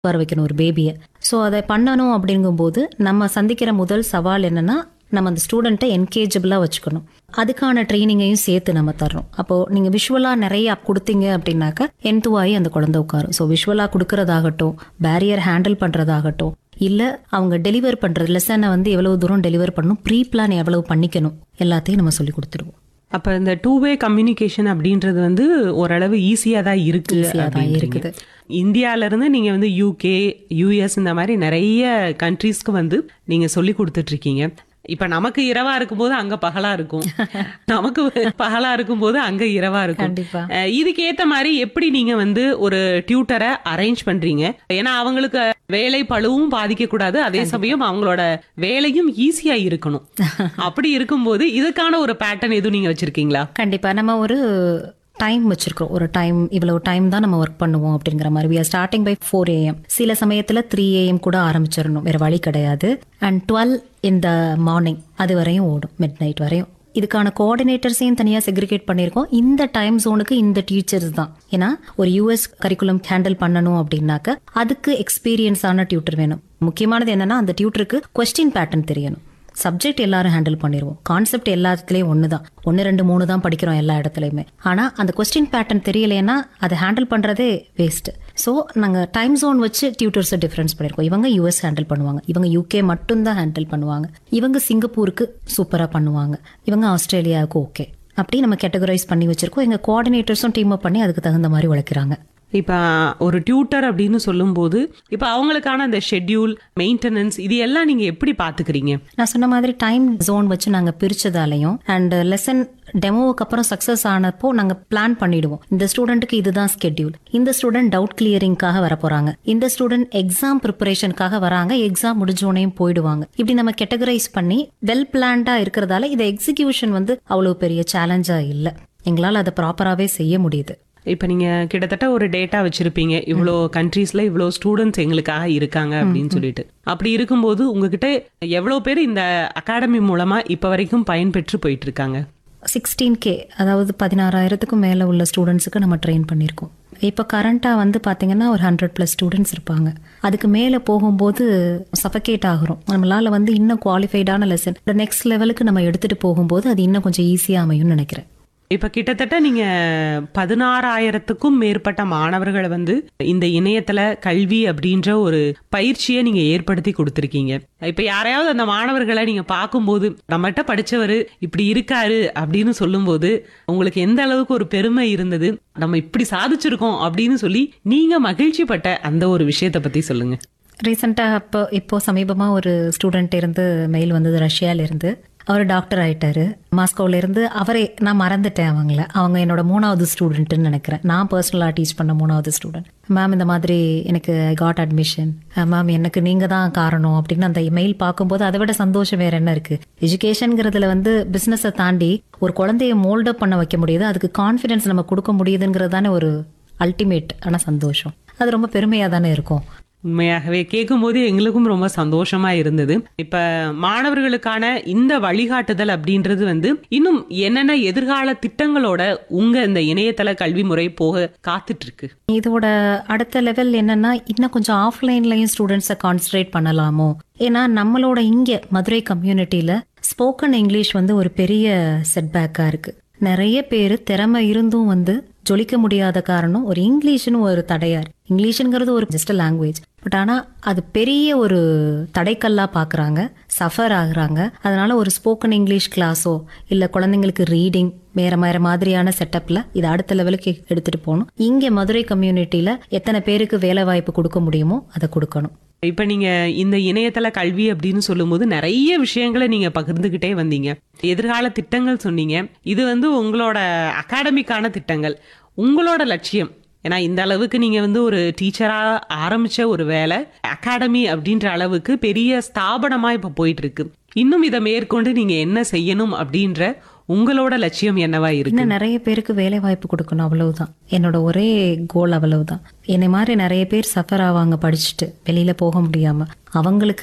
வர வைக்கணும் ஒரு பேபியை ஸோ அதை பண்ணணும் அப்படிங்கும்போது நம்ம சந்திக்கிற முதல் சவால் என்னன்னா நம்ம அந்த ஸ்டூடெண்ட்டை என்கேஜபிளாக வச்சுக்கணும் அதுக்கான ட்ரைனிங்கையும் சேர்த்து நம்ம தர்றோம் அப்போ நீங்க விஷுவலா நிறைய கொடுத்தீங்க அப்படின்னாக்கா என்துவாயி அந்த குழந்தை உட்காரும் ஸோ விஷுவலா கொடுக்கறதாகட்டும் பேரியர் ஹேண்டில் பண்றதாகட்டும் இல்ல அவங்க டெலிவர் பண்றது லெசனை வந்து எவ்வளவு தூரம் டெலிவர் பண்ணணும் ப்ரீ பிளான் எவ்வளவு பண்ணிக்கணும் எல்லாத்தையும் நம்ம சொல்லி கொடுத்துருவோம் அப்ப இந்த டூ வே கம்யூனிகேஷன் அப்படின்றது வந்து ஓரளவு ஈஸியா தான் இருக்கு Easy ஆ தான் அப்படின்றீங்க. இருக்குது. இந்தியால இருந்து நீங்க வந்து யூகே யூஎஸ் இந்த மாதிரி நிறைய கண்ட்ரீஸ்க்கு வந்து நீங்க சொல்லி கொடுத்துட்டு இருக்கீங்க இப்ப நமக்கு இரவா இருக்கும்போது அங்க பகலா இருக்கும் நமக்கு பகலா இருக்கும்போது அங்க இரவா இருக்கும் கண்டிப்பா அஹ் இதுக்கு ஏத்த மாதிரி எப்படி நீங்க வந்து ஒரு டியூட்டரை அரேஞ்ச் பண்றீங்க ஏன்னா அவங்களுக்கு வேலை பழுவும் பாதிக்க கூடாது அதே சமயம் அவங்களோட வேலையும் ஈஸியா இருக்கணும் அப்படி இருக்கும்போது இதுக்கான ஒரு பேட்டர்ன் எதுவும் நீங்க வச்சிருக்கீங்களா கண்டிப்பா நம்ம ஒரு டைம் வச்சிருக்கோம் ஒரு டைம் இவ்வளவு டைம் தான் நம்ம ஒர்க் பண்ணுவோம் அப்படிங்கிற மாதிரி we are starting by four AM சில சமயத்துல த்ரீ ஏஎம் கூட ஆரம்பிச்சிடணும் வேற வழி கிடையாது அண்ட் டுவெல் இந்த மார்னிங் அது வரையும் ஓடும் மிட் நைட் வரையும் இதுக்கான கோஆர்டினேட்டர்ஸையும் தனியாக செக்ரிகேட் பண்ணியிருக்கோம் இந்த டைம் ஜோனுக்கு இந்த டீச்சர்ஸ் தான் ஏன்னா ஒரு யூஎஸ் கரிக்குலம் ஹேண்டில் பண்ணணும் அப்படின்னாக்க அதுக்கு எக்ஸ்பீரியன்ஸான டியூட்டர் வேணும் முக்கியமானது என்னன்னா அந்த டியூட்டருக்கு கொஸ்டின் பேட்டர்ன் தெரியணும் சப்ஜெக்ட் எல்லாரும் ஹேண்டில் பண்ணிடுவோம் கான்செப்ட் எல்லாத்துலேயும் ஒன்று தான் ஒன்று ரெண்டு மூணு தான் படிக்கிறோம் எல்லா இடத்துலையுமே ஆனால் அந்த கொஸ்டின் பேட்டர்ன் தெரியலைன்னா அதை ஹேண்டில் பண்ணுறதே வேஸ்ட் ஸோ நாங்கள் டைம் ஜோன் வச்சு டியூட்டர்ஸை டிஃப்ரென்ஸ் பண்ணியிருக்கோம் இவங்க யூஎஸ் ஹேண்டில் பண்ணுவாங்க இவங்க யூகே மட்டும்தான் ஹேண்டில் பண்ணுவாங்க இவங்க சிங்கப்பூருக்கு சூப்பராக பண்ணுவாங்க இவங்க ஆஸ்திரேலியாவுக்கு ஓகே அப்படி நம்ம கேட்டகரைஸ் பண்ணி வச்சிருக்கோம் எங்கள் கோஆர்டினேட்டர்ஸும் டீம் அப் பண்ணி அதுக்கு தகுந்த மாதிரி உழைக்கிறாங்க இப்ப ஒரு டியூட்டர் அப்படின்னு சொல்லும்போது இப்ப அவங்களுக்கான அந்த ஷெட்யூல் மெயின்டெனன்ஸ் இது எல்லாம் நீங்க எப்படி பாத்துக்கிறீங்க நான் சொன்ன மாதிரி டைம் ஜோன் வச்சு நாங்கள் பிரிச்சதாலையும் அண்ட் லெசன் டெமோவுக்கு அப்புறம் சக்ஸஸ் ஆனப்போ நாங்கள் பிளான் பண்ணிடுவோம் இந்த ஸ்டூடெண்ட்டுக்கு இதுதான் ஸ்கெட்யூல் இந்த ஸ்டூடெண்ட் டவுட் கிளியரிங்காக வர போறாங்க இந்த ஸ்டூடெண்ட் எக்ஸாம் ப்ரிப்பரேஷனுக்காக வராங்க எக்ஸாம் முடிஞ்சோனையும் போயிடுவாங்க இப்படி நம்ம கேட்டகரைஸ் பண்ணி வெல் பிளான்டா இருக்கிறதால இது எக்ஸிகியூஷன் வந்து அவ்வளவு பெரிய சேலஞ்சா இல்லை எங்களால் அதை ப்ராப்பராகவே செய்ய முடியுது இப்ப நீங்க கிட்டத்தட்ட ஒரு டேட்டா வச்சிருப்பீங்க இவ்வளோ கண்ட்ரீஸ்ல இவ்வளோ ஸ்டூடெண்ட்ஸ் எங்களுக்காக இருக்காங்க அப்படின்னு சொல்லிட்டு அப்படி இருக்கும்போது உங்ககிட்ட எவ்வளவு பேர் இந்த அகாடமி மூலமா இப்ப வரைக்கும் பயன்பெற்று போயிட்டு இருக்காங்க சிக்ஸ்டீன் கே அதாவது பதினாறாயிரத்துக்கும் மேலே உள்ள ஸ்டூடெண்ட்ஸுக்கு நம்ம ட்ரெயின் பண்ணியிருக்கோம் இப்போ கரண்ட்டாக வந்து பார்த்தீங்கன்னா ஒரு ஹண்ட்ரட் ப்ளஸ் ஸ்டூடெண்ட்ஸ் இருப்பாங்க அதுக்கு மேலே போகும்போது சஃபகேட் ஆகிறோம் நம்மளால் வந்து இன்னும் குவாலிஃபைடான லெசன் நெக்ஸ்ட் லெவலுக்கு நம்ம எடுத்துகிட்டு போகும்போது அது இன்னும் கொஞ்சம் ஈஸியாக அமையும்னு நினைக்கிறேன் இப்ப கிட்டத்தட்ட நீங்க பதினாறாயிரத்துக்கும் மேற்பட்ட மாணவர்களை வந்து இந்த இணையத்துல கல்வி அப்படின்ற ஒரு பயிற்சியை நீங்க ஏற்படுத்தி கொடுத்துருக்கீங்க இப்ப யாரையாவது அந்த மாணவர்களை நீங்க பார்க்கும்போது நம்மகிட்ட படிச்சவரு இப்படி இருக்காரு அப்படின்னு சொல்லும்போது உங்களுக்கு எந்த அளவுக்கு ஒரு பெருமை இருந்தது நம்ம இப்படி சாதிச்சிருக்கோம் அப்படின்னு சொல்லி நீங்க மகிழ்ச்சி பட்ட அந்த ஒரு விஷயத்தை பத்தி சொல்லுங்க ரீசெண்டாக அப்போ இப்போ சமீபமாக ஒரு ஸ்டூடெண்ட் இருந்து மெயில் வந்தது ரஷ்யால இருந்து அவர் டாக்டர் ஆயிட்டாரு மாஸ்கோவில் இருந்து அவரே நான் மறந்துட்டேன் அவங்கள அவங்க என்னோட மூணாவது ஸ்டூடெண்ட்டுன்னு நினைக்கிறேன் நான் பர்சனலாக டீச் பண்ண மூணாவது ஸ்டூடெண்ட் மேம் இந்த மாதிரி எனக்கு காட் அட்மிஷன் மேம் எனக்கு நீங்கள் தான் காரணம் அப்படின்னு அந்த மெயில் பார்க்கும்போது அதை விட சந்தோஷம் வேற என்ன இருக்கு எஜுகேஷனுங்கிறதுல வந்து பிஸ்னஸை தாண்டி ஒரு குழந்தைய மோல்டப் பண்ண வைக்க முடியுது அதுக்கு கான்ஃபிடன்ஸ் நம்ம கொடுக்க முடியுதுங்கிறது தானே ஒரு அல்டிமேட் ஆன சந்தோஷம் அது ரொம்ப பெருமையாக தானே இருக்கும் உண்மையாகவே கேட்கும்போது எங்களுக்கும் ரொம்ப சந்தோஷமா இருந்தது இப்ப மாணவர்களுக்கான இந்த வழிகாட்டுதல் அப்படின்றது வந்து இன்னும் என்னென்ன எதிர்கால திட்டங்களோட உங்க இந்த இணையதள கல்வி முறை போக காத்துட்டு இருக்கு இதோட அடுத்த லெவல் என்னன்னா இன்னும் கொஞ்சம் ஆஃப்லைன்லயும் ஸ்டூடெண்ட்ஸை கான்சன்ட்ரேட் பண்ணலாமோ ஏன்னா நம்மளோட இங்க மதுரை கம்யூனிட்டியில ஸ்போக்கன் இங்கிலீஷ் வந்து ஒரு பெரிய செட்பேக்கா இருக்கு நிறைய பேர் திறமை இருந்தும் வந்து ஜொலிக்க முடியாத காரணம் ஒரு இங்கிலீஷ்னு ஒரு தடையார் இங்கிலீஷுங்கிறது ஒரு ஜஸ்ட் லாங்குவேஜ் பட் ஆனா அது பெரிய ஒரு தடைக்கல்லா பாக்குறாங்க சஃபர் ஆகுறாங்க அதனால ஒரு ஸ்போக்கன் இங்கிலீஷ் கிளாஸோ இல்ல குழந்தைங்களுக்கு ரீடிங் வேற வேற மாதிரியான செட்டப்ல இது அடுத்த லெவலுக்கு எடுத்துட்டு போகணும் இங்க மதுரை கம்யூனிட்டியில எத்தனை பேருக்கு வேலை வாய்ப்பு கொடுக்க முடியுமோ அதை கொடுக்கணும் இப்ப நீங்க இந்த இணையதள கல்வி அப்படின்னு சொல்லும்போது நிறைய விஷயங்களை நீங்க பகிர்ந்துகிட்டே வந்தீங்க எதிர்கால திட்டங்கள் சொன்னீங்க இது வந்து உங்களோட அகாடமிக்கான திட்டங்கள் உங்களோட லட்சியம் ஏன்னா இந்த அளவுக்கு நீங்க வந்து ஒரு டீச்சரா ஆரம்பிச்ச ஒரு வேலை அகாடமி அப்படின்ற அளவுக்கு பெரிய ஸ்தாபனமா இப்ப போயிட்டு இருக்கு இன்னும் இதை மேற்கொண்டு நீங்க என்ன செய்யணும் அப்படின்ற உங்களோட லட்சியம் என்னவா இருக்கு இன்னும் நிறைய பேருக்கு வேலை வாய்ப்பு கொடுக்கணும் அவ்வளவுதான் என்னோட ஒரே கோல் அவ்வளவுதான் என்னை மாதிரி நிறைய பேர் சஃபர் ஆவாங்க படிச்சுட்டு வெளியில போக முடியாம அவங்களுக்கு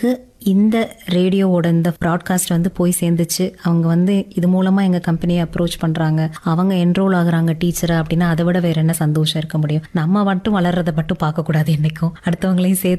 இந்த ரேடியோவோட இந்த ப்ராட்காஸ்ட் வந்து போய் சேர்ந்துச்சு அவங்க வந்து இது மூலமா எங்க கம்பெனியை அப்ரோச் பண்றாங்க அவங்க என்ரோல் ஆகுறாங்க டீச்சர் அப்படின்னா அதை விட வேற என்ன சந்தோஷம் இருக்க முடியும் நம்ம மட்டும் வளர்றதை மட்டும் பார்க்க கூடாது என்னைக்கும் அடுத்தவங்களையும் சேர்த்து